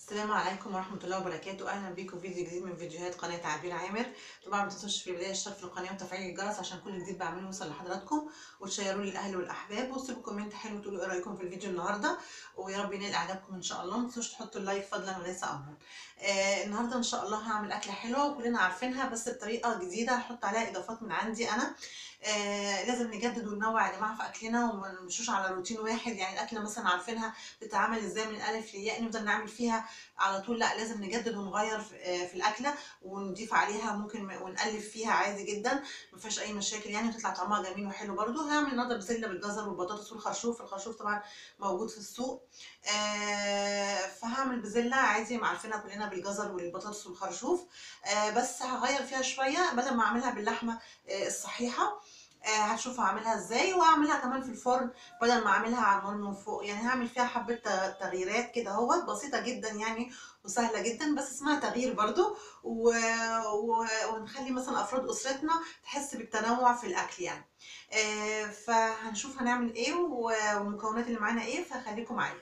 السلام عليكم ورحمة الله وبركاته أهلا بيكم في فيديو جديد من فيديوهات قناة عبير عامر طبعا ما تنسوش في البداية الاشتراك في القناة وتفعيل الجرس عشان كل جديد بعمله يوصل لحضراتكم وتشيروه للأهل والأحباب وتسيبوا كومنت حلو تقولوا إيه رأيكم في الفيديو النهاردة ويا رب ينال إعجابكم إن شاء الله ما تنسوش تحطوا اللايك فضلا وليس أمرا آه النهاردة إن شاء الله هعمل أكلة حلوة وكلنا عارفينها بس بطريقة جديدة هحط عليها إضافات من عندي أنا آه لازم نجدد وننوع يا جماعة في أكلنا وما نمشوش على روتين واحد يعني الأكلة مثلا عارفينها بتتعمل إزاي من الألف للياء نفضل نعمل فيها على طول لا لازم نجدد ونغير في في الاكله ونضيف عليها ممكن ونقلب فيها عادي جدا ما فيهاش اي مشاكل يعني وتطلع طعمها جميل وحلو برده هعمل النهارده بسله بالجزر والبطاطس والخرشوف الخرشوف طبعا موجود في السوق آه فهعمل بزله عادي عارفينها كلنا بالجزر والبطاطس والخرشوف آه بس هغير فيها شويه بدل ما اعملها باللحمه آه الصحيحه آه هشوف هعملها ازاي وهعملها كمان في الفرن بدل ما اعملها على النار من فوق يعني هعمل فيها حبه تغييرات كده اهوت بسيطه جدا يعني وسهله جدا بس اسمها تغيير برضو و... و... ونخلي مثلا افراد اسرتنا تحس بالتنوع في الاكل يعني آه فهنشوف هنعمل ايه والمكونات اللي معانا ايه فخليكم معايا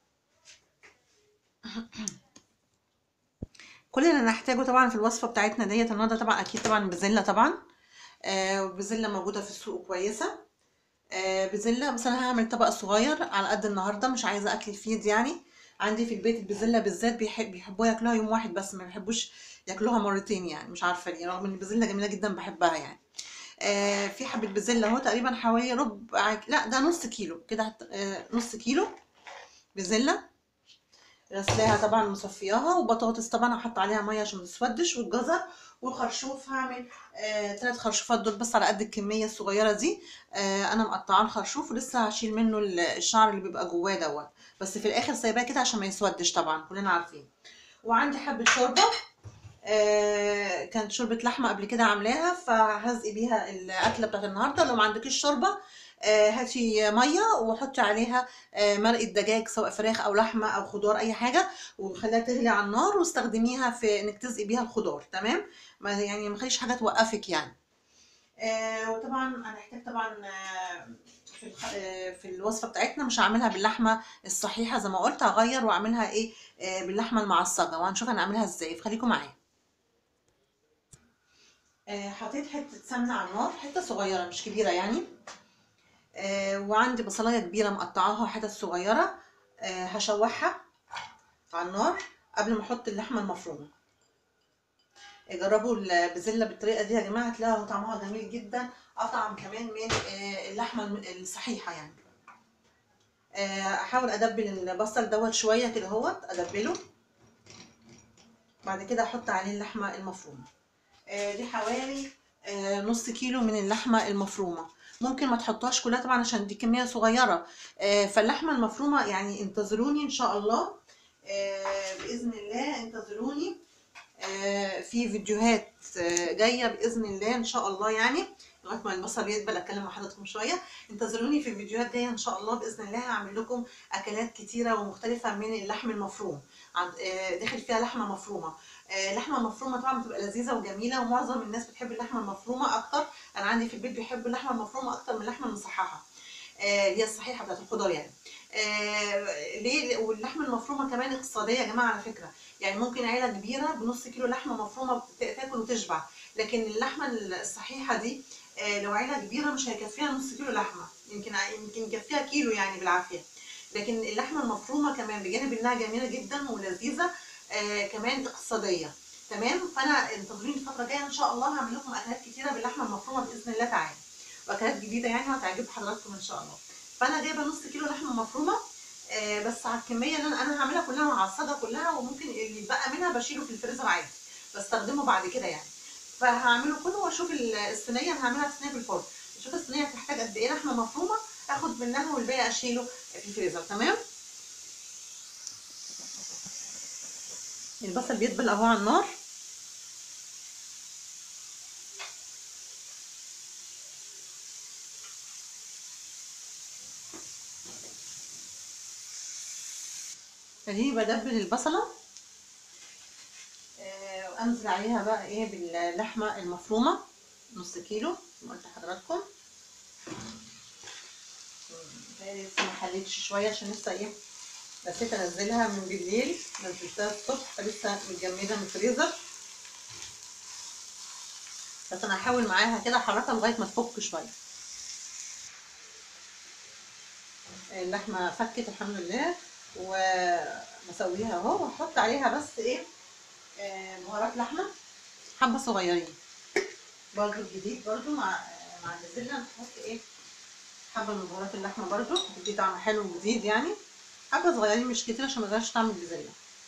كل اللي هنحتاجه طبعا في الوصفه بتاعتنا ديت النهارده طبعا اكيد طبعا بزله طبعا آه بزله موجوده في السوق كويسه آه بزله بس انا هعمل طبق صغير على قد النهارده مش عايزه اكل فيد يعني عندي في البيت البزله بالذات بيحب بيحبوها ياكلوها يوم واحد بس ما بيحبوش ياكلوها مرتين يعني مش عارفه ليه رغم ان البزله جميله جدا بحبها يعني آه في حبه بزله اهو تقريبا حوالي ربع لا ده نص كيلو كده آه نص كيلو بزله غسلاها طبعا مصفياها وبطاطس طبعا هحط عليها ميه عشان ما تسودش والجزر وخرشوف هعمل آه ثلاث خرشوفات دول بس على قد الكميه الصغيره دي آه انا مقطعاه الخرشوف ولسه هشيل منه الشعر اللي بيبقى جواه دوت بس في الاخر سايباه كده عشان ما يسودش طبعا كلنا عارفين وعندي حبه شوربه آه كانت شوربه لحمه قبل كده عاملاها فهزقي بيها الاكله بتاعت النهارده لو ما عندكيش شوربه آه هاتي ميه وحطي عليها آه مرقه دجاج سواء فراخ او لحمه او خضار اي حاجه وخليها تغلي على النار واستخدميها في انك تسقي بيها الخضار تمام ما يعني ما تخليش حاجه توقفك يعني آه وطبعا هنحتاج طبعا آه في في الوصفه بتاعتنا مش هعملها باللحمه الصحيحه زي ما قلت هغير واعملها ايه آه باللحمه المعصجه وهنشوف هنعملها ازاي فخليكم معايا آه حطيت حته سمنه على النار حته صغيره مش كبيره يعني آه وعندي بصلايه كبيره مقطعاها حتت صغيره آه هشوحها على النار قبل ما احط اللحمه المفرومه جربوا البزله بالطريقه دي يا جماعه هتلاقوا طعمها جميل جدا اطعم كمان من اللحمه الصحيحه يعني احاول ادبل البصل دوت شويه كده اهوت ادبله بعد كده احط عليه اللحمه المفرومه دي حوالي نص كيلو من اللحمه المفرومه ممكن ما تحطوهاش كلها طبعا عشان دي كميه صغيره فاللحمه المفرومه يعني انتظروني ان شاء الله باذن الله انتظروني في فيديوهات جايه باذن الله ان شاء الله يعني لغايه ما البصل يدبل اتكلم مع حضراتكم شويه انتظروني في فيديوهات جايه ان شاء الله باذن الله هعمل لكم اكلات كتيره ومختلفه من اللحم المفروم داخل فيها لحمه مفرومه لحمه مفرومه طبعا بتبقى لذيذه وجميله ومعظم الناس بتحب اللحمه المفرومه اكتر انا عندي في البيت بيحبوا اللحمه المفرومه اكتر من اللحمه المصححه اللي هي الصحيحه بتاعت الخضار يعني ليه واللحمه المفرومه كمان اقتصاديه يا جماعه على فكره يعني ممكن عيله كبيره بنص كيلو لحمه مفرومه تاكل وتشبع لكن اللحمه الصحيحه دي لو عيله كبيره مش هيكفيها نص كيلو لحمه يمكن يمكن يكفيها كيلو يعني بالعافيه لكن اللحمه المفرومه كمان بجانب انها جميله جدا ولذيذه آه كمان اقتصاديه تمام فانا انتظروني الفتره الجايه ان شاء الله هعمل لكم اكلات كتيره باللحمه المفرومه باذن الله تعالى واكلات جديده يعني وهتعجب حضراتكم ان شاء الله فانا جايبه نص كيلو لحمه مفرومه آه بس على الكميه اللي انا انا هعملها كلها معصجه كلها وممكن اللي يتبقى منها بشيله في الفريزر عادي بستخدمه بعد كده يعني فهعمله كله واشوف الصينيه انا هعملها في صينيه في الفرن اشوف الصينيه هتحتاج قد ايه لحمه مفرومه اخد منها والباقي اشيله في الفريزر تمام البصل بيدبل اهو على النار ادي بدبل البصله آه وانزل عليها بقى ايه باللحمه المفرومه نص كيلو زي ما قلت لحضراتكم لسه ما حليتش شويه عشان لسه ايه نسيت انزلها من بالليل نزلتها الصبح فلسه متجمده من الفريزر بس انا هحاول معاها كده احركها لغايه ما تفك شويه اللحمه فكت الحمد لله ومسويها اهو واحط عليها بس ايه آه، بهارات لحمه حبه صغيرين برضو الجديد برضو مع مع البسله نحط ايه حبه من بهارات اللحمه برضو بتدي طعم حلو وجديد يعني حبه صغيرين مش كتير عشان ما يغيرش طعم البسله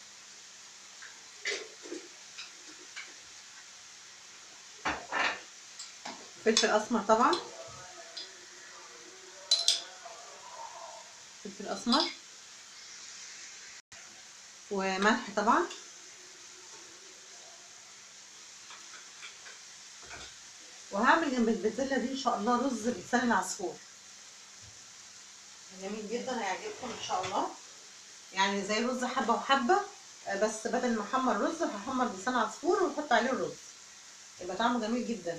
فلفل اسمر طبعا فلفل اسمر وملح طبعا وهعمل جنب البسله دي ان شاء الله رز بلسان العصفور جميل جدا هيعجبكم ان شاء الله يعني زي رز حبه وحبه آه، بس بدل ما احمر رز هحمر لسان عصفور واحط عليه الرز يبقى طعمه جميل جدا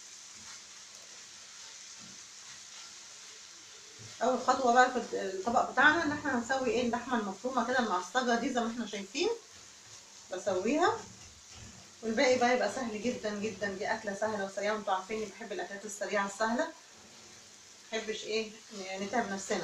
اول خطوه بقى في الطبق بتاعنا ان احنا هنسوي ايه اللحمه المفرومه كده المعصجه دي زي ما احنا شايفين بسويها والباقي بقى يبقى سهل جدا جدا دي اكله سهله وسريعه وانتوا عارفيني بحب الاكلات السريعه السهله محبش ايه نتعب نفسنا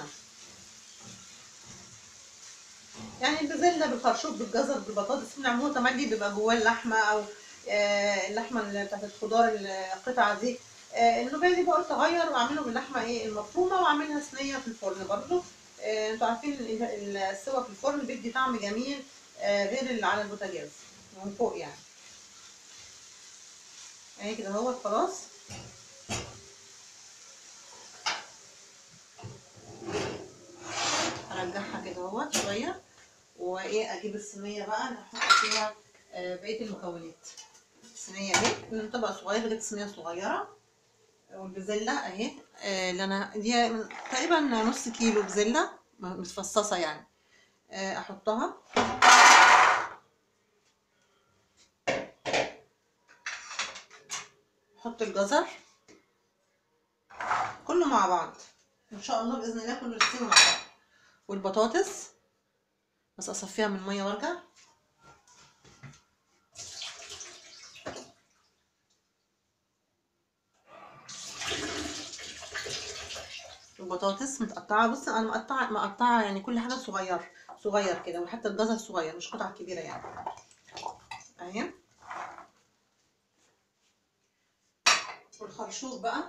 يعني البزله بالخرشوف بالجزر بالبطاطس بنعملوها تملي بيبقى جواه اللحمه او آه اللحمه اللي بتاعت الخضار القطعه دي آه النوبيه دي بقى قلت اغير واعمله باللحمه ايه المفرومه واعملها صينيه في الفرن برضو آه انتوا عارفين ال- السوا في الفرن بيدي طعم جميل آه غير اللي على البوتاجاز من فوق يعني اهي كده اهوت خلاص ارجعها كده اهوت شويه وايه اجيب الصينيه بقى اللي هحط فيها آه، بقيه المكونات الصينيه اهي من طبق صغير جبت صينيه صغيره والبزله اهي آه، اللي انا دي من- تقريبا نص كيلو بزله م- متفصصه يعني آه، احطها احط الجزر كله مع بعض ان شاء الله باذن الله كله يستوي مع بعض والبطاطس بس اصفيها من الميه وارجع البطاطس متقطعه بص انا مقطعه مقطعه يعني كل حاجه صغير صغير كده وحتى الجزر صغير مش قطع كبيره يعني اهي والخرشوف بقى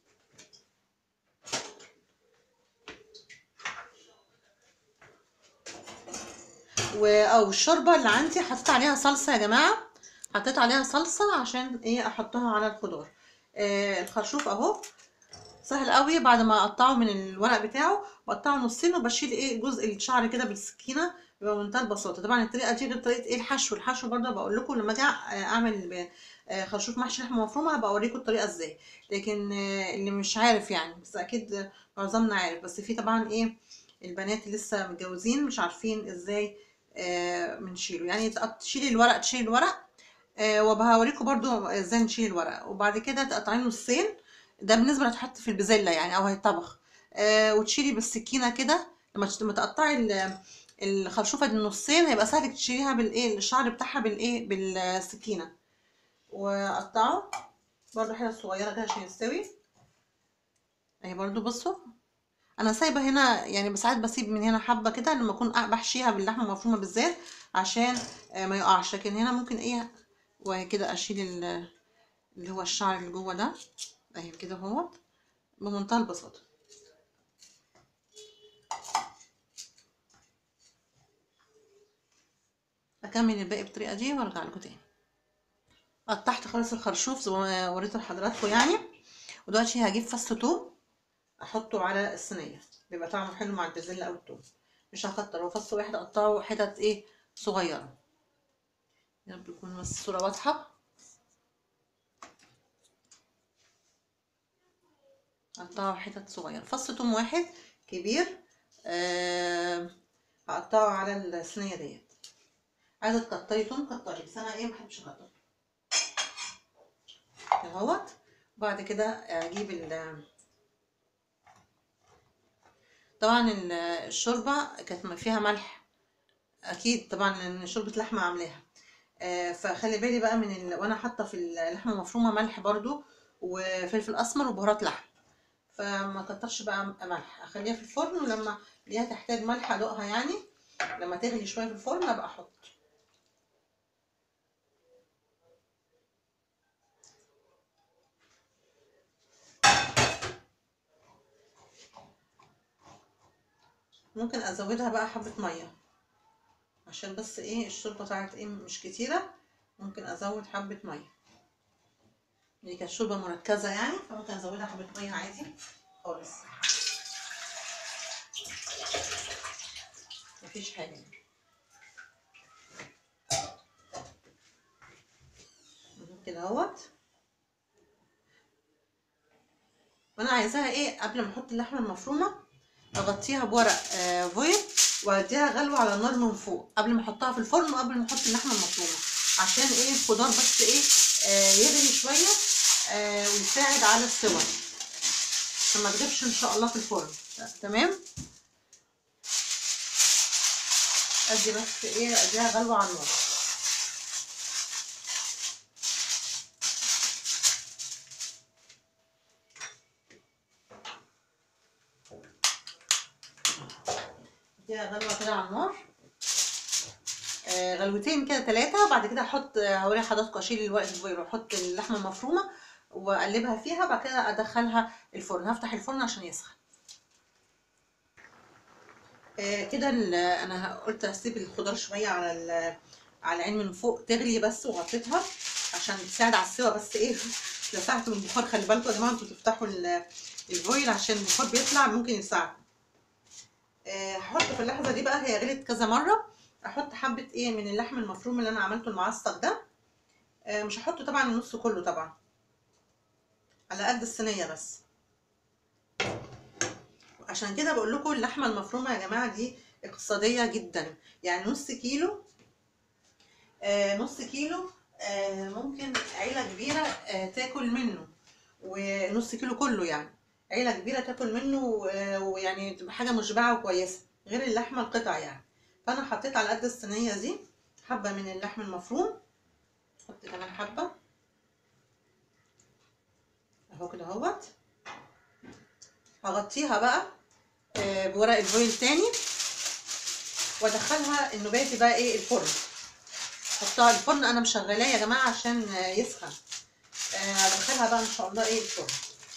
و او الشوربه اللي عندي حطيت عليها صلصه يا جماعه حطيت عليها صلصه عشان ايه احطها على الخضار آه الخرشوف اهو سهل قوي بعد ما اقطعه من الورق بتاعه بقطعه نصين وبشيل ايه جزء الشعر كده بالسكينه بيبقى بمنتهى البساطه طبعا الطريقه دي غير طريقه ايه الحشو الحشو برضه بقول لكم لما اجي اعمل ب- آه، خرشوف محشي لحمه مفرومه هبقى اوريكم الطريقه ازاي لكن آه، اللي مش عارف يعني بس اكيد معظمنا عارف بس في طبعا ايه البنات اللي لسه متجوزين مش عارفين ازاي آه، بنشيله يعني تقط- تشيلي الورق تشيلي الورق آه، وبهوريكم برضو ازاي نشيل الورق وبعد كده تقطعيه نصين ده بالنسبه لتحط في البزله يعني او هيطبخ آه، وتشيلي بالسكينه كده لما تش- لما تقطعي ال- الخرشوفه دي نصين هيبقى سهل تشيليها بالايه الشعر بتاعها بالايه بالسكينه واقطعه برضو حتت صغيره كده عشان يستوي اهي برضو بصوا انا سايبه هنا يعني ساعات بسيب من هنا حبه كده لما اكون بحشيها باللحمه المفرومه بالذات عشان آه، ما يقعش لكن هنا ممكن ايه وكده اشيل ال- اللي هو الشعر اللي جوه ده اهي كده اهوت بمنتهى البساطه اكمل الباقي بالطريقه دي وارجع لكم تاني قطعت خالص الخرشوف زي ما وريته لحضراتكم يعني ودلوقتي هجيب فص توم احطه على الصينيه بيبقى طعمه حلو مع البازلاء او التوم مش هكتر هو فص واحد اقطعه حتت ايه صغيره يا رب تكون بس الصوره واضحه اقطعه حتت صغيره فص توم واحد كبير آه هقطعه على الصينيه ديت عايزه تكتري توم كتري بس انا ايه ما بحبش اكتر اهوت وبعد كده اجيب ال طبعا ال- الشوربه كانت فيها ملح اكيد طبعا لان شوربه لحمه عاملاها آه، فخلي بالي بقى من ال... وانا حاطه في اللحمه المفرومه ملح برضو وفلفل اسمر وبهارات لحم فما كترش بقى ملح اخليها في الفرن ولما ليها تحتاج ملح ادوقها يعني لما تغلي شويه في الفرن ابقى احط ممكن ازودها بقى حبه ميه عشان بس ايه الشوربه طلعت ايه مش كتيره ممكن ازود حبه ميه دي كانت شوربه مركزه يعني فممكن ازودها حبه ميه عادي خالص مفيش حاجه يعني. كده اهوت وانا عايزاها ايه قبل ما احط اللحمه المفرومه اغطيها بورق آه فويل واديها غلوه على النار من فوق قبل ما احطها في الفرن وقبل ما احط اللحمه المفرومه عشان ايه الخضار بس ايه آه يغلي شويه آه ويساعد على السوى عشان ما تغيبش ان شاء الله في الفرن تمام ادي بس ايه اديها غلوه على النار اديها غلوه كده على النار آه غلوتين كده ثلاثه وبعد كده احط هوري حضراتكم اشيل الورق الفويل واحط اللحمه المفرومه واقلبها فيها بعد كده ادخلها الفرن هفتح الفرن عشان يسخن آه كده انا قلت هسيب الخضار شويه على على العين من فوق تغلي بس وغطيتها عشان تساعد على السوا بس ايه لسعت من البخار خلي بالكم يا جماعه انتوا تفتحوا الفويل عشان البخار بيطلع ممكن يساعد هحط في اللحظه دي بقى هي غلت كذا مره احط حبه ايه من اللحم المفروم اللي انا عملته المعصق ده آه مش هحطه طبعا النص كله طبعا على قد الصينيه بس عشان كده بقول لكم اللحمه المفرومه يا جماعه دي اقتصاديه جدا يعني نص كيلو آه نص كيلو آه ممكن عيله كبيره آه تاكل منه ونص كيلو كله يعني عيله كبيره تاكل منه ويعني تبقى حاجه مشبعه وكويسه غير اللحمه القطع يعني فانا حطيت على قد الصينيه دي حبه من اللحم المفروم احط كمان حبه اهو كده اهوت هغطيها بقى بورق الفويل تاني وادخلها النباتي بقى ايه الفرن احطها الفرن انا مشغلاه يا جماعه عشان يسخن هدخلها بقى ان شاء الله ايه الفرن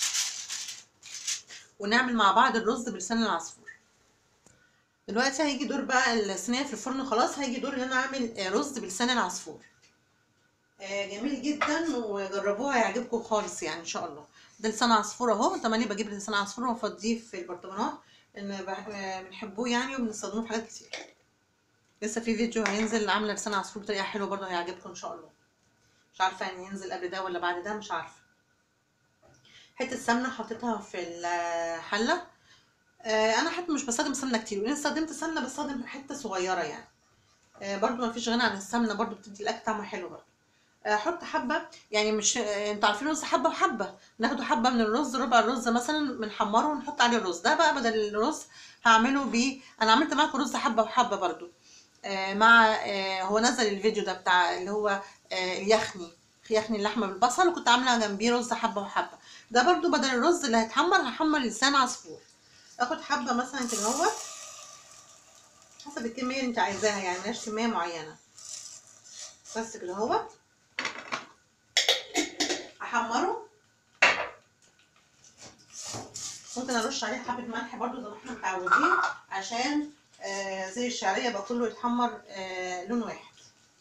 ونعمل مع بعض الرز بلسان العصفور دلوقتي هيجي دور بقى الصينيه في الفرن خلاص هيجي دور ان انا اعمل رز بلسان العصفور جميل جدا وجربوها هيعجبكم خالص يعني ان شاء الله ده لسان عصفور اهو تملي بجيب لسان عصفور وافضيه في البرطمانات لان بنحبوه يعني وبنستخدموه في حاجات كتير لسه في فيديو هينزل عامله لسان عصفور بطريقه حلوه برضه هيعجبكم ان شاء الله مش عارفه يعني ينزل قبل ده ولا بعد ده مش عارفه حته سمنه حطيتها في الحله آه انا حتى مش بستخدم سمنه كتير وان استخدمت سمنه بستخدم حته صغيره يعني آه برضو ما فيش غنى عن السمنه برضو بتدي الاكل طعمه حلو برضو احط حبه يعني مش انتوا عارفين الرز حبه وحبه ناخده حبه من الرز ربع الرز مثلا بنحمره ونحط عليه الرز ده بقى بدل الرز هعمله بيه انا عملت معاكم رز حبه وحبه برضو آه مع آه هو نزل الفيديو ده بتاع اللي هو آه اليخني يخني اللحمه بالبصل وكنت عامله جنبيه رز حبه وحبه ده برضو بدل الرز اللي هيتحمر هحمر لسان عصفور اخد حبه مثلا كده اهوت حسب الكميه اللي انت عايزاها يعني ملهاش كميه معينه بس كده اهوت احمره ممكن ارش عليه حبه ملح برضو زي ما احنا متعودين عشان آه زي الشعريه يبقى كله يتحمر آه لون واحد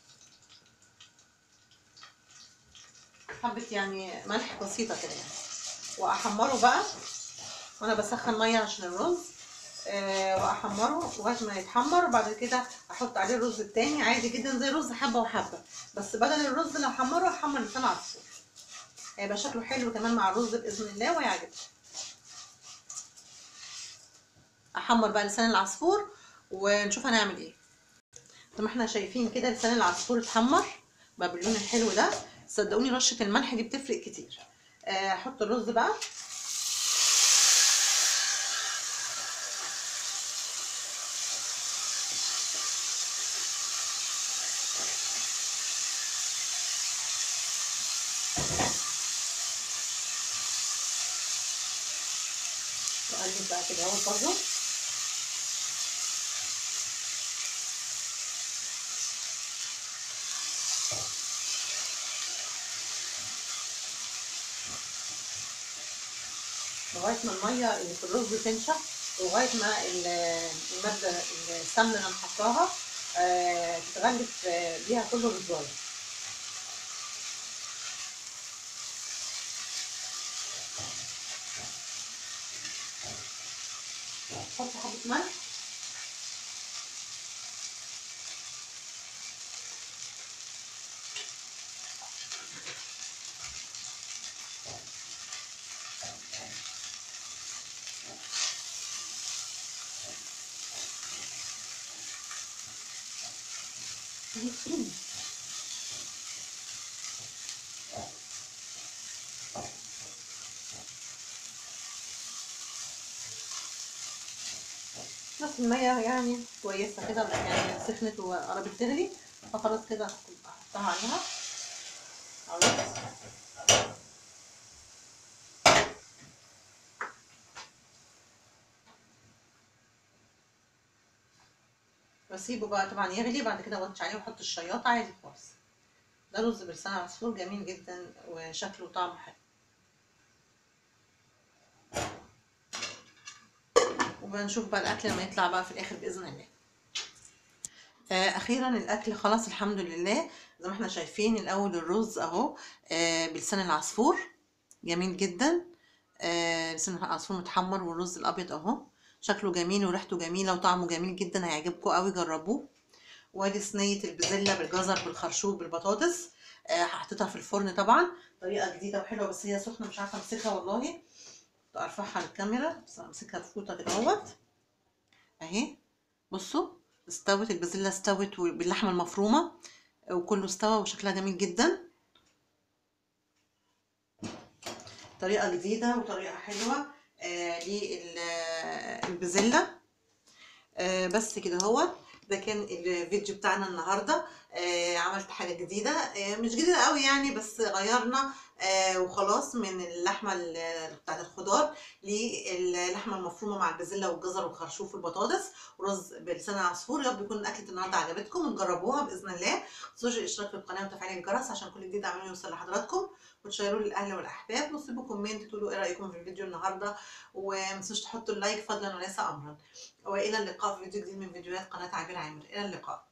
حبه يعني ملح بسيطه كده يعني واحمره بقى وانا بسخن ميه عشان الرز آه واحمره لغايه ما يتحمر وبعد كده احط عليه الرز التاني عادي جدا زي رز حبه وحبه بس بدل الرز اللي احمره احمر لسان عصفور هيبقى شكله حلو كمان مع الرز باذن الله ويعجبك احمر بقى لسان العصفور ونشوف هنعمل ايه زي ما احنا شايفين كده لسان العصفور اتحمر بقى باللون الحلو ده صدقوني رشه الملح دي بتفرق كتير احط الرز بقى وقلب بقى كده اهو برضه لغايه ما الميه اللي في الرز تنشف لغايه ما الماده السمنه اللي انا حطاها آه تتغلف بيها كل الرزايه حط حبه ملح بس المية يعني كويسة كده يعني سخنت وقربت تغلي فخلاص كده احطها عليها خلاص واسيبه بقى طبعا يغلي بعد كده اوطش عليه واحط الشياطة عادي خالص ده رز بلسان عصفور جميل جدا وشكله وطعمه حلو وبنشوف بقى الاكل لما يطلع بقى في الاخر باذن الله آه اخيرا الاكل خلاص الحمد لله زي ما احنا شايفين الاول الرز اهو آه بلسان العصفور جميل جدا آه لسان العصفور متحمر والرز الابيض اهو شكله جميل وريحته جميله وطعمه جميل جدا هيعجبكم قوي جربوه وادي صينيه البزله بالجزر بالخرشوف بالبطاطس آه حطيتها في الفرن طبعا طريقه جديده وحلوه بس هي سخنه مش عارفه امسكها والله ارفعها على الكاميرا بس امسكها بفوطه كده اهوت اهي بصوا استوت البازلاء استوت باللحمه المفرومه وكله استوى وشكلها جميل جدا طريقه جديده وطريقه حلوه آه للبزله آه بس كده اهوت ده كان الفيديو بتاعنا النهارده آه عملت حاجه جديده آه مش جديده قوي يعني بس غيرنا آه وخلاص من اللحمه بتاعت الخضار للحمه المفرومه مع البازلاء والجزر والخرشوف والبطاطس ورز بلسان العصفور يا رب يكون اكله النهارده عجبتكم وتجربوها باذن الله ما تنسوش الاشتراك في القناه وتفعيل الجرس عشان كل جديد اعمله يوصل لحضراتكم وتشيروه للاهل والاحباب وسيبوا كومنت تقولوا ايه رايكم في الفيديو النهارده وما تنسوش تحطوا اللايك فضلا وليس امرا والى اللقاء في فيديو جديد من فيديوهات قناه عبير عامر الى اللقاء